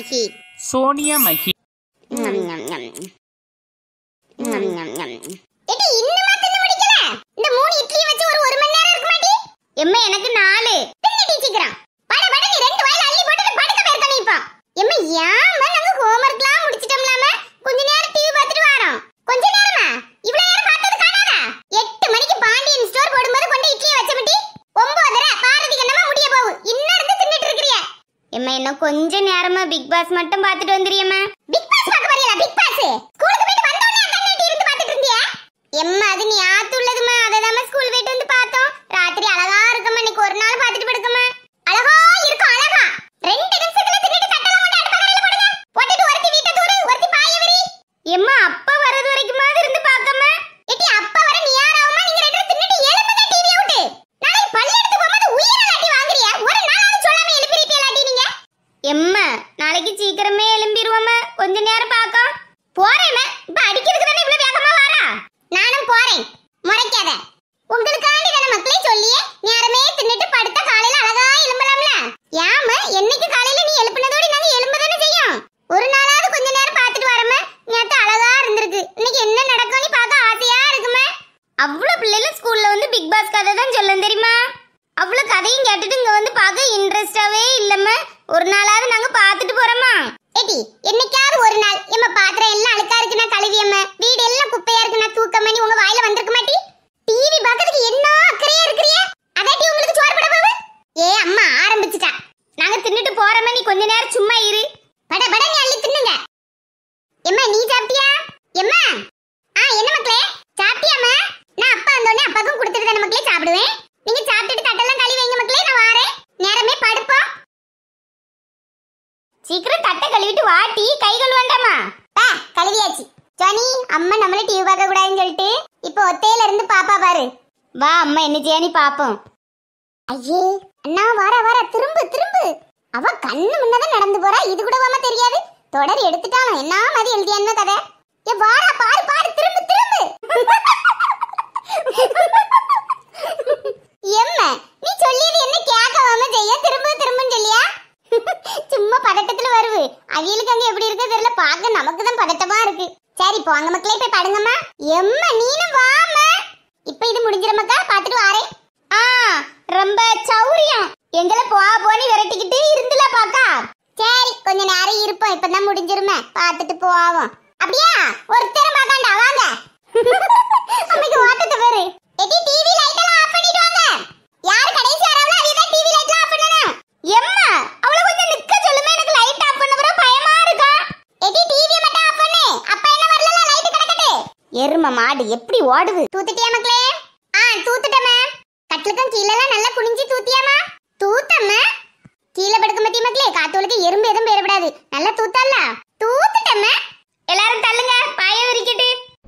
மகி சோனியா மகி ஞம், ஞம், ஞம். ஞம், ஞம், ஞம். ஏடி, இன்னுமா தின்னு முடிக்கல? இந்த மூணு இட்லியை வச்சு ஒரு ஒரு மணி நேரம் இருக்க மாட்டி? எம்மா, எனக்கு நாலு. தின்னுடி சீக்கிரம். பட, பட, நீ ரெண்டு வாயில அள்ளி போட்டுட்டு படுக்க போயிருக்க நீ இப்போ. எம்மா, ஏம்மா நாங்க homeworkலாம் முடிச்சிட்டோம்லாம? கொஞ்ச நேரம் TV பார்த்துட்டு வாரோம். கொஞ்ச நேரமா? இவ்வளவு நேரம் பார்த்தது காணாதா? எட்டு மணிக்கு பாண்டியன் ஸ்டோர் போடும்போது கொண்டு இட்லியை வச்ச விட்டி, ஒன்பதரை, பாரதி கண்ணம்மா முடிய போகுது. இன்னும் இருந்து தின்னுட்டு இருக்கிறிய. எம்மா இன்னும் கொஞ்ச நேரமா பிக் பாஸ் மட்டும் பார்த்துட்டு வந்துறியம்மா பிக் பாஸ் பார்க்க வரீங்களா பிக் பாஸ் ஸ்கூலுக்கு போயிட்டு வந்த உடனே அந்த நீட்டி இருந்து பார்த்துட்டு இருந்தியா எம்மா அது நீ ஆத்து உள்ளதுமா அததாம்மா ஸ்கூல் போயிட்டு வந்து பார்த்தோம் ராத்திரி அழகா இருக்குமா இன்னைக்கு ஒரு நாள் பார்த்துட்டு படுக்கமா அழகா இருக்கும் அழகா ரெண்டு நிமிஷத்துல தின்னுட்டு தட்டலாம் கொண்டு அடுப்ப கரையில போடுங்க போட்டுட்டு ஒருத்தி வீட்டை தூரு ஒருத்தி பாய விரி எம்மா அப்பா வரது வரைக்குமாவது இருந்து பார்க்கமா ஏட்டி அப்பா வர நீ யாராவுமா நீங்க ரெண்டு பேரும் தின்னுட்டு எழுப்புங்க டிவி விட்டு நாளைக்கு பள்ளியிடத்துக்கு போகும்போது உயிரை லாட்டி வாங்குறியா ஒரு நாளாவது சொல்லாம எழுப்பிருப்பீங்க லாட்டி நீங்க எம்மா நாளைக்கு சீக்கிரமே எழும்பிடுவோம்மா கொஞ்ச நேரம் பார்க்க போறேம்மா இப்ப அடிக்கிறதுக்கு தானே இவ்வளவு வேகமா வாரா நானும் போறேன் முறைக்காத உங்களுக்காண்டி தானே மக்களே சொல்லியே நேரமே தின்னுட்டு படுத்த காலையில அழகா எழும்பலாம்ல ஏமா என்னைக்கு காலையில நீ எழுப்புனதோட நாங்க எழும்ப தானே செய்யும் ஒரு நாளாவது கொஞ்ச நேரம் பார்த்துட்டு வரமா நேத்து அழகா இருந்திருக்கு இன்னைக்கு என்ன நடக்கும்னு பார்க்க ஆசையா இருக்குமா அவ்வளவு பிள்ளைகளும் ஸ்கூல்ல வந்து பிக் பாஸ் கதை தான் சொல்லும் தெரியுமா அவ்வளவு கதையும் கேட்டுட்டு இங்க வந்து பார்க்க இன்ட்ரெஸ்டாவே இல்லம்மா ஒரு நாளாவது நாங்க பார்த்துட்டு போறோமா ஏடி என்னைக்காவது ஒரு நாள் எம்ம பாத்திரம் எல்லாம் அழுக்கா இருக்கு நான் கழுவியம்ம வீடு எல்லாம் குப்பையா இருக்கு நான் தூக்க மணி உங்க வாயில வந்திருக்க மாட்டி டிவி பார்க்கறதுக்கு என்ன அக்கறையா இருக்கிறிய அதாட்டி உங்களுக்கு சோறு பட போகுது ஏ அம்மா ஆரம்பிச்சிட்டா நாங்க தின்னுட்டு போறோமே நீ கொஞ்ச நேரம் சும்மா இரு பட பட நீ அள்ளி தின்னுங்க எம்மா நீ சாப்பிட்டியா எம்மா ஆ என்ன மக்களே சாப்பிட்டியாம்மா நான் அப்பா வந்தோடனே அப்பாக்கும் கொடுத்துட்டு தானே மக்களே சாப்பிடுவேன் நீங்க சாப்பிட்டுட்டு தட்டெல்லாம் கழுவி வைங்க மக்களே நான் வாரேன் நேரமே படுப்போம் சீக்கிரம் தட்டை கழுவிட்டு வாட்டி கை கழுவண்டாமா பா கழுவியாச்சு ஜானி அம்மா நம்மள டிவி பார்க்க கூடாதுன்னு சொல்லிட்டு இப்போ ஒத்தையில இருந்து பாப்பா பாரு வா அம்மா என்ன செய்யானி பாப்போம் ஐயே அண்ணா வார வார திரும்பு திரும்பு அவ கண்ணு முன்னதான் நடந்து போறா இது கூட வாம தெரியாது தொடர் எடுத்துட்டாலும் என்ன மாதிரி எழுதியான்னு கதை ஏ வாரா பாரு பாரு திரும்பு திரும்பு எம்ம நீ சொல்லியது என்ன கேட்கவாம செய்ய திரும்ப திரும்பன்னு சொல்லியா சும்மா பதட்டத்துல வருவு அவியலுக்கு அங்க எப்படி இருக்கு தெரியல பார்க்க நமக்கு தான் பதட்டமா இருக்கு சரி போங்க மக்களே போய் படுங்கம்மா எம்ம நீனும் வாம இப்ப இது முடிஞ்சிரமக்கா பாத்துட்டு வாரேன் ஆ ரொம்ப சௌரியம் எங்களை போ போனி விரட்டிக்கிட்டு இருந்துல பாக்கா சரி கொஞ்ச நேரம் இருப்போம் இப்பதான் முடிஞ்சிருமே பாத்துட்டு போவோம் அப்படியா ஒருத்தரம் பார்க்காண்டா வாங்க அம்மைக்கு ஓட்டத்தை பாரு எடி டிவி லைட் எல்லாம் ஆஃப் பண்ணிட்டு வாங்க யார் கடைசி வரவளோ அவங்க தான் டிவி லைட் ஆஃப் பண்ணணும் எம்மா அவள கொஞ்சம் நிக்க சொல்லுமே எனக்கு லைட் ஆஃப் பண்ண பிறகு பயமா இருக்கா எடி டிவி மட்டும் ஆஃப் பண்ணு அப்ப என்ன வரல லைட் கிடக்குது எரும மாடு எப்படி ஓடுது தூத்துட்டியா மக்களே ஆ தூத்துட்டமே கட்டிலுக்கும் கீழெல்லாம் நல்லா குனிஞ்சு தூத்தியாமா தூத்தம்மா கீழே படுக்க மத்திய மக்களே காத்தோலுக்கு எறும்பு எதுவும் பேரப்படாது நல்லா தூத்தல்ல தூத்துட்டம்மா எல்லாரும் தள்ளுங்க பாய விரிக்கட்டு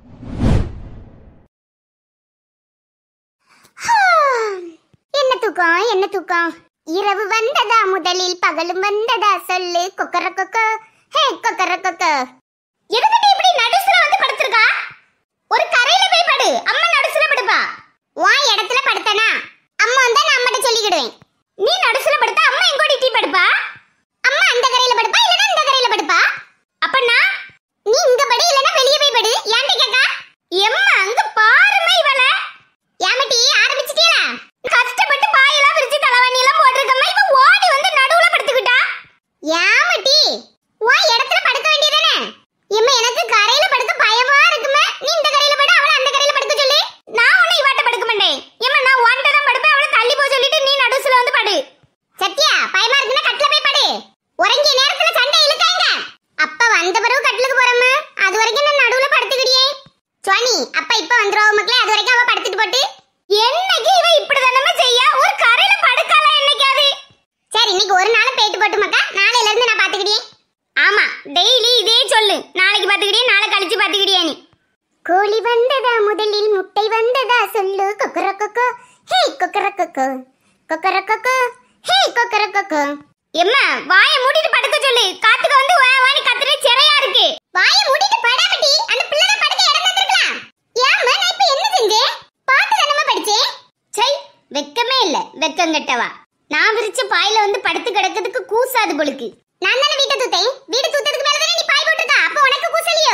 என்ன தூக்கம் என்ன தூக்கம் இரவு வந்ததா முதலில் பகலும் வந்ததா சொல்லு கொக்கர கொக்க ஹே கொக்கர கொக்க எதுக்கிட்ட இப்படி நடுசுல வந்து படுத்திருக்கா ஒரு கரையில போய் படு அம்மா நடுசுல படுப்பா உன் இடத்துல படுத்தனா அம்மா வந்தா நான் அம்மாட்ட சொல்லிக்கிடுவேன் நீ நடுசுல படுத்தா அம்மா எங்கோடி டீ படுப்பா அம்மா அந்த கரையில படுப்பா இல்லனா இந்த கரையில படுப்பா அப்ப நான் நீ இங்க படு இல்லனா வெளிய போய் படு ஏன்ட்ட கேக்கா எம்மா அங்க பாருமா இவள ஏமட்டி ஆரம்பிச்சிட்டீங்களா கஷ்டப்பட்டு பாயெல்லாம் விரிச்சு தலைவாணி எல்லாம் போட்டிருக்கம்மா இவ ஓடி வந்து நடுவுல படுத்துக்கிட்டா ஏமட்டி உன் இடத்துல படுக்க வேண்டியதானே எம்மா எனக்கு கரையில படுக்க பயமா இருக்குமே நீ இந்த கரையில படு அவள அந்த கரையில படுக்க சொல்லு நான் ஒண்ணு இவாட்ட படுக்க மாட்டேன் எம்மா நான் ஒன்ட்ட தான் படுப்பேன் அவள தள்ளி போக சொல்லிட்டு நீ நடுவுல வந்து படு சத்யா பயமா இருக்குன்னா கட்டில போய் படு உறங்கிய நேரத்துல சண்டை இழுக்காங்க அப்ப வந்த பிறகு கட்டிலுக்கு போறோமா அது வரைக்கும் நான் நடுவுல படுத்துக்கிடியே சுவானி அப்ப இப்ப வந்துருவா மக்களே அது வரைக்கும் அவ படுத்துட்டு போட்டு என்னைக்கு இவ இப்படி தானே செய்யா ஒரு கரையில படுக்கால என்னைக்காவது சரி இன்னைக்கு ஒரு நாள் பேட்டு போட்டு மக்கா நாளையில இருந்து நான் பாத்துக்கிட்டேன் ஆமா டெய்லி இதே சொல்லு நாளைக்கு பாத்துக்கிட்டே நாளை கழிச்சு பாத்துக்கிட்டியா நீ கோழி வந்ததா முதலில் முட்டை வந்ததா சொல்லு கொக்கர கொக்கோ ஹே கொக்கர கொக்கோ கொக்கர கொக்கோ ஹே கொக்கர கொக்கோ எம்மா வாயை மூடிட்டு படுக்க சொல்லு காத்துக்கு வந்து வா வாணி கத்துற சிறையா இருக்கு வாயை மூடிட்டு படாமட்டி அந்த பிள்ளை படுக்க இடம் தந்திருக்கலாம் ஏம்மா நான் இப்ப என்ன செஞ்சேன் பாத்து தானமா படிச்சேன் சை வெக்கமே இல்ல வெக்கம் கெட்டவா நான் விரிச்ச பாயில வந்து படுத்து கிடக்கிறதுக்கு கூசாது பொழுக்கு நான் தானே வீட்டை தூத்தேன்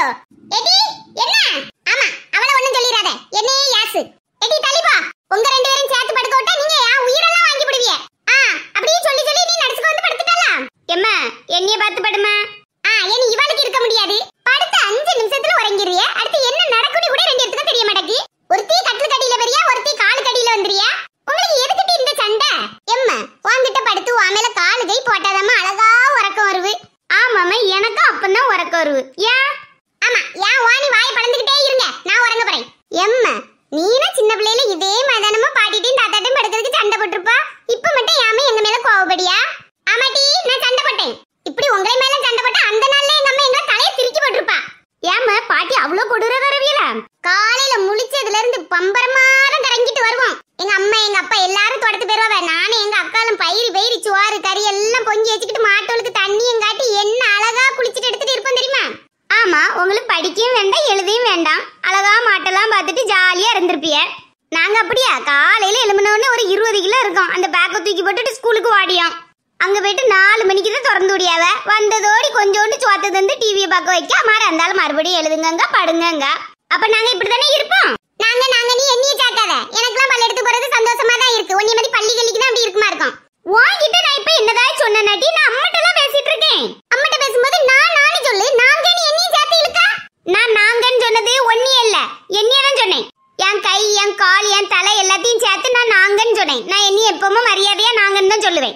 எடி என்ன ஆமா அவள ஒண்ணும் சொல்லிராத என்னையே யாசு எடி தலிபா உங்க ரெண்டு பேரும் சேர்த்து படுக்க விட்டா நீங்க என் உயிரெல்லாம் வாங்கி விடுவீங்க ஆ அப்படியே சொல்லி சொல்லி நீ நடிச்சுக்கு வந்து படுத்துட்டல எம்மா என்னைய பார்த்து படுமா ஆ இனி இவளுக்கு இருக்க முடியாது படுத்த அஞ்சு நிமிஷத்துல உறங்கிறிய அடுத்து என்ன நடக்கும்னு கூட ரெண்டு பேத்துக்கும் தெரிய மாட்டேங்குது ஒருத்தி கட்டில் கடியில வரியா ஒருத்தி கால் கடியில வந்துறியா உங்களுக்கு எதுக்கிட்டு இந்த சண்டை எம்மா உன்கிட்ட படுத்து உன் மேல காலு கை போட்டாதாம்மா அழகா உறக்கம் வருது ஆமாம்மா எனக்கும் அப்பந்தான் உறக்கம் வருது ஏன் ஆமா ஏன் வாணி வாய் பழந்துகிட்டே இருங்க நான் உறங்க போறேன் எம்மா நீனா சின்ன பிள்ளையில இதே மைதானமா பாட்டிட்டையும் தாத்தாட்டையும் படுக்கிறதுக்கு சண்டை போட்டிருப்பா இப்ப மட்டும் ஏமா எங்க மேல கோவப்படியா ஆமாட்டி நான் சண்டை போட்டேன் இப்படி உங்களை மேல சண்டை போட்டா அந்த நாள்ல எங்க அம்மா எங்க தலையை திருக்கி போட்டிருப்பா ஏமா பாட்டி அவ்வளவு கொடூர தரவியல காலையில முழிச்சதுல இருந்து பம்பரமாரம் கரங்கிட்டு வருவோம் எங்க அம்மா எங்க அப்பா எல்லாரும் தொடத்து போயிருவாவ நானும் எங்க அக்காலும் பயிறு பயிறு சோறு கறி எல்லாம் பொங்கி வச்சுக்கிட்டு மாட்டோளுக்கு தண்ணியும் காட்டி என்ன அழகா குளிச்சிட்டு எடுத்துட்டு இருப்போம் தெரியுமா ஆமா உங்களுக்கு படிக்கவும் வேண்டாம் எழுதையும் வேண்டாம் அழகா மாட்டெல்லாம் பார்த்துட்டு ஜாலியா இருந்திருப்பிய நாங்க அப்படியா காலையில எழும்பினோடனே ஒரு இருபது கிலோ இருக்கும் அந்த பேக்கை தூக்கி போட்டுட்டு ஸ்கூலுக்கு வாடியோம் அங்க போயிட்டு நாலு மணிக்கு தான் திறந்து விடியாவ வந்ததோடி கொஞ்சோண்டு சோத்தை தந்து டிவியை பார்க்க வைக்க மாற இருந்தாலும் மறுபடியும் எழுதுங்கங்க படுங்கங்க அப்ப நாங்க இப்படிதானே இருப்போம் நாங்க நாங்க நீ என்னைய சாக்காத எனக்குலாம் பள்ளி எடுத்து போறது சந்தோஷமா தான் இருக்கு உன்னை மாதிரி பள்ளி கழிக்கு தான் அப்படி இருக்குமா இருக்கும் உன்கிட்ட நான் இப்ப என்னதான் சொன்னேனாட்டி நான் அம்மட்ட எல்லாம் பேசிட்டு இருக்கேன் அம்மட்ட பேசும்போது நான் நானு சொல்லு நாங்க நீ என்னையும் சேர்த்து இழுக்கா நான் நாங்கன்னு சொன்னது ஒன்னே இல்ல என்னைய தான் சொன்னேன் என் கை என் கால் என் தலை எல்லாத்தையும் சேர்த்து நான் நாங்கன்னு சொன்னேன் நான் என்னைய எப்பவும் மரியாதையா நாங்கன்னு தான் சொல்லுவேன்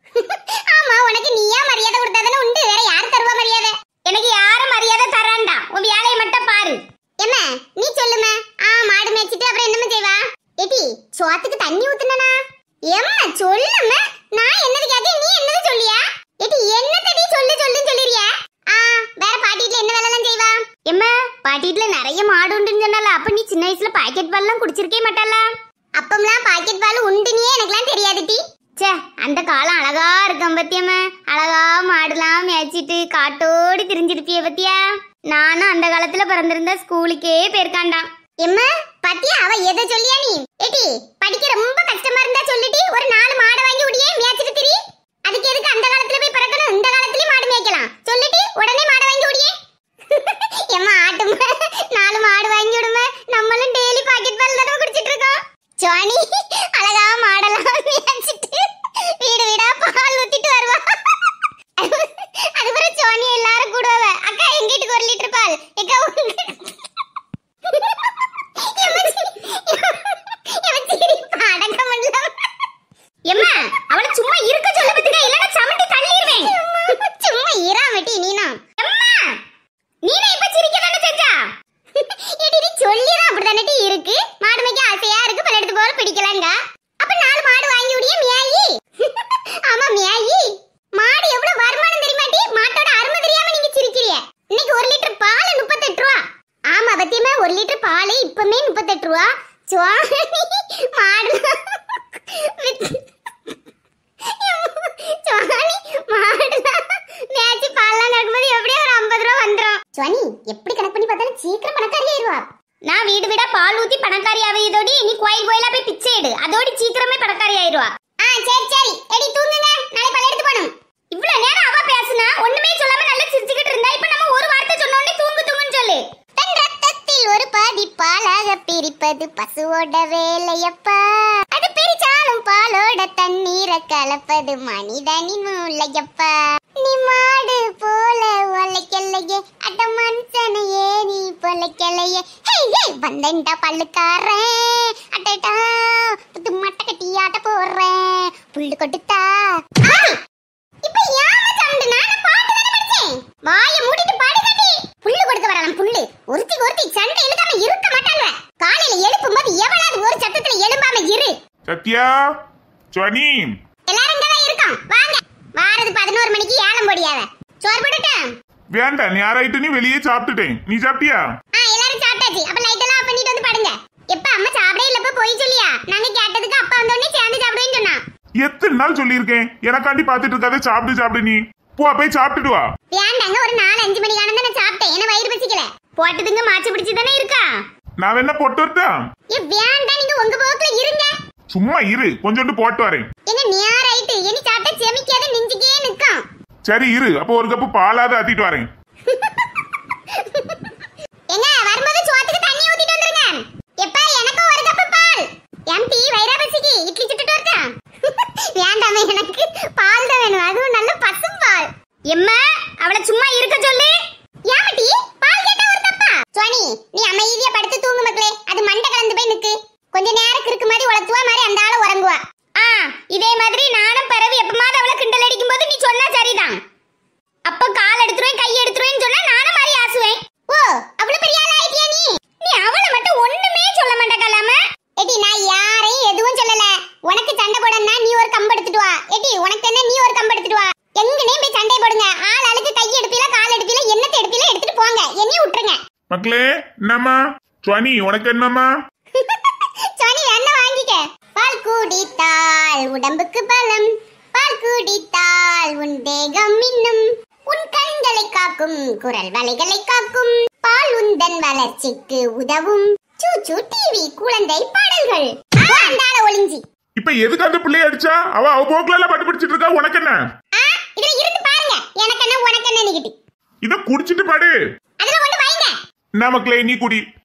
ஆமா உனக்கு நீயா மரியாதை கொடுத்தாதானே உண்டு வேற யார் தருவா மரியாதை எனக்கு யாரும் மரியாதை தரான்டா உன் வேலையை மட்டும் பாரு என்ன நீ சொல்லும ஆ மாடு மேய்ச்சிட்டு அப்புறம் என்னமா செய்வா ஏடி சோத்துக்கு தண்ணி ஊத்துனனா எம்மா சொல்லும நான் என்னது கேட்டேன் நீ என்னது சொல்லியா ஏடி என்னத்தடி சொல்லு சொல்லுன்னு சொல்லிறியா ஆ வேற பாட்டிட்ல என்ன வேலைலாம் செய்வா எம்மா பாட்டிட்ல நிறைய மாடு உண்டுன்னு சொன்னால அப்ப நீ சின்ன வயசுல பாக்கெட் பால்லாம் குடிச்சிருக்கே மாட்டாளா அப்பம்லாம் பாக்கெட் பால் உண்டுனே எனக்குலாம் தெரியாது டி ச்சே அந்த காலம் அழகா இருக்கும் பத்தியம்மா அழகா மாடுலாம் மேய்ச்சிட்டு காட்டோடி திரிஞ்சிருப்பிய பத்தியா நானும் அந்த காலத்துல பிறந்திருந்தா ஸ்கூலுக்கே போயிருக்காண்டாம் எம்மா பத்தியா அவ எதை சொல்லியா நீ ஏடி படிக்க ரொம்ப கஷ்டமா இருந்தா சொல்லிட்டி ஒரு நாலு மாடை வாங்கி உடியே மேய்ச்சிட்டு திரி அதுக்கு எதுக்கு அந்த காலத்துல போய் பிறக்கணும் இந்த காலத்துலயும் மாடு மேய்க்கலாம் சொல்லிட்டி உடனே மாடை வாங்கி உடியே எம்மா ஆட்டுமா நாலு மாடு வாங்கி விடுமா நம்மளும் டெய்லி பாக்கெட் பால் தானே குடிச்சிட்டு இருக்கோம் ஜானி அழகா மாடலாம் மேய்ச்சிட்டு வீடு வீடா பால் ஊத்திட்டு வருவா அதுக்கப்புறம் ஜானி எல்லாரும் கூடுவாவ அக்கா எங்க வீட்டுக்கு ஒரு லிட்டர் பால் எக்கா உங்க- எம்மா சிரி- எம்மா சிரிப்பு அடக்க முடியல. எம்மா அவளை சும்மா இருக்க சொல்ல பத்துக்க இல்லனா சமட்டி தள்ளிடுவேன் சும்மா இராமட்டி நீனா எம்மா நீனா இப்ப சிரிக்க தானே செஞ்சா எடி நீ சொல்லிதான் அப்படிதானே இருக்கு மாடு மேய்க்க ஆசையா இருக்கு பல எடுத்து போற பிடிக்கலங்க அப்ப நாலு மாடு வாங்கி விடிய மியாயி ஆமா மியாயி மாடு எவ்வளவு வருமானம் தெரியுமாட்டி மாட்டோட அருமை தெரியாம நீங்க சிரிக்கிறீங்க இன்னைக்கு ஒரு லிட்டர் பால் முப்பத்தெட்டு ரூபா ஆமா பத்தியமா ஒரு லிட்டர் பால் இப்பமே முப்பத்தெட்டு ரூபா சுவாமி மாடு சுவாமி மாடுலாம் மேய்ச்சி பால்லாம் கறக்கும்போது எப்படியும் ஒரு ஐம்பது ரூபா வந்துரும் சுவாமி எப்படி கணக்கு பண்ணி பார்த்தாலும் சீக்கிரம் பணக்காரி ஆயிருவா நான் வீடு வீடா பால் ஊத்தி பணக்காரி ஆவையதோடி நீ கோயில் கோயிலா போய் பிச்சை எடு அதோடி சீக்கிரமே பணக்காரி ஆயிருவா ஆ சரி சரி எடி தூங்குங்க நாளை பல்ல எடுத்து போணும் இவ்வளவு நேரம் அவ பேசுனா ஒண்ணுமே சொல்லாம நல்லா சிரிச்சுக்கிட்டு இருந்தா இப்ப நம்ம ஒரு வார்த்தை சொன்ன உடனே தூங்கு தூங்குன்னு சொல்லு தன் ரத்தத்தில் ஒரு பாதி பாலாக பிரிப்பது பசுவோட வேலையப்பா அது பிரிச்சாலும் பாலோட தண்ணீரை கலப்பது மனிதனின் மூளையப்பா நீ மாடு போல உழைக்கலையே அட மனுஷனையே நீ பொழைக்கலையே ஹே ஹே வந்தேன்டா பல்லுக்காரன் அடடா புது மட்டை கட்டி ஆட்ட போடுறேன் புல்லு கொடுத்தா இப்ப ஏமா சண்டுனா நான் பாட்டு தானே படிச்சேன் வாயை மூடிட்டு பாடு கட்டி புல்லு கொடுக்க வரலாம் புல்லு ஒருத்தி ஒருத்தி சண்டை இழுக்காம இருக்க மாட்டாங்க காலையில எழுப்பும்போது எவ்வளவு ஒரு சத்தத்துல எழும்பாம இரு சத்யா சுவனி எல்லாரும் இங்கதான் இருக்கோம் வாங்க வாரது பதினோரு மணிக்கு ஏலம் போடியாவ சோறு போட்டுட்டேன் வேண்டாம் நீ யாராயிட்டு நீ வெளியே சாப்பிட்டுட்டேன் நீ சாப்பிட்டியா ஆ எல்லாரும் சாப்பிட்டாச்சு அப்ப லைட் எல்லாம் ஆஃப் பண்ணிட்டு வந்து பாடுங்க எப்ப அம்மா சாப்பிடவே இல்லப்ப போய் சொல்லியா நாங்க கேட்டதுக்கு அப்பா வந்தோடனே சேர்ந்து சாப்பிடுவேன்னு சொன்னா எத்தனை நாள் சொல்லியிருக்கேன் எனக்காண்டி பார்த்துட்டு இருக்காத சாப்பிடு சாப்பிடு நீ போ போய் சாப்பிட்டுட்டு வா வேண்டாங்க ஒரு நாலு அஞ்சு மணி காலம் நான் சாப்பிட்டேன் என்ன வயிறு பசிக்கல போட்டதுங்க மாச்சு பிடிச்சு தானே இருக்கா நான் வேணா போட்டு வரட்டா ஏ வேண்டாம் நீங்க உங்க போக்குல இருங்க சும்மா இரு கொஞ்சோண்டு போட்டு வரேன் என்ன நேரம் ஆயிட்டு இனி சாப்பிட்டா செமிக்காத நெஞ்சுக்கே நிக்கும் சரி இரு அப்போ ஒரு கப்பு பாலாவது ஆத்திட்டு வரேன் நீ அமைதியா படுத்து தூங்கு மக்களே அது மண்டை கலந்து போய் நிக்கு கொஞ்ச நேரம் கிறுக்கு மாதிரி உளத்துவா மாதிரி அந்த ஆளு உறங்குவா ஆ இதே மாதிரி நானும் பிறவி எப்பமாவது அவளை கிண்டல் அடிக்கும் போது நீ சொன்னா சரிதான் அப்ப கால் எடுத்துருவேன் கை எடுத்துருவேன்னு சொன்னா நானும் மாதிரி ஆசுவேன் ஓ அவ்வளவு பெரிய ஆள் ஆயிட்டியா நீ நீ அவளை மட்டும் ஒண்ணுமே சொல்ல மாட்டேக்கலாம எடி நான் யாரையும் எதுவும் சொல்லல உனக்கு சண்டை போடணும்னா நீ ஒரு கம்பு எடுத்துட்டு வா எடி உனக்கு என்ன நீ ஒரு கம்பு எடுத்துட்டு வா எங்கனே போய் சண்டை போடுங்க ஆள் ஆளுக்கு கை எடுப்பீல கால் எடுப்பீல என்னத்தை எடுப்பீல எடுத்துட்டு போங்க என்னையும் விட்டுருங்க மக்களே என்னம்மா சுவானி உனக்கு என்னம்மா சனி என்ன வாங்கிக்க பால் குடித்தால் உடம்புக்கு பலம் பால் குடித்தால் உன் தேகம் இன்னும் உன் கண்களை காக்கும் குரல் வலைகளை காக்கும் பால் உந்தன் வளர்ச்சிக்கு உதவும் சூச்சு டிவி குழந்தை பாடல்கள் ஆ, அந்தாள ஒளிஞ்சி இப்ப எதுக்கு அந்த பிள்ளைய அடிச்சா அவ அவ போக்குல எல்லாம் பட்டு பிடிச்சிட்டு இருக்கா உனக்கு என்ன ஆ, இதுல இருந்து பாருங்க எனக்கு என்ன உனக்கு என்ன நிக்கிட்டு இத குடிச்சிட்டு பாடு அதுல கொண்டு வைங்க என்ன மக்களே நீ குடி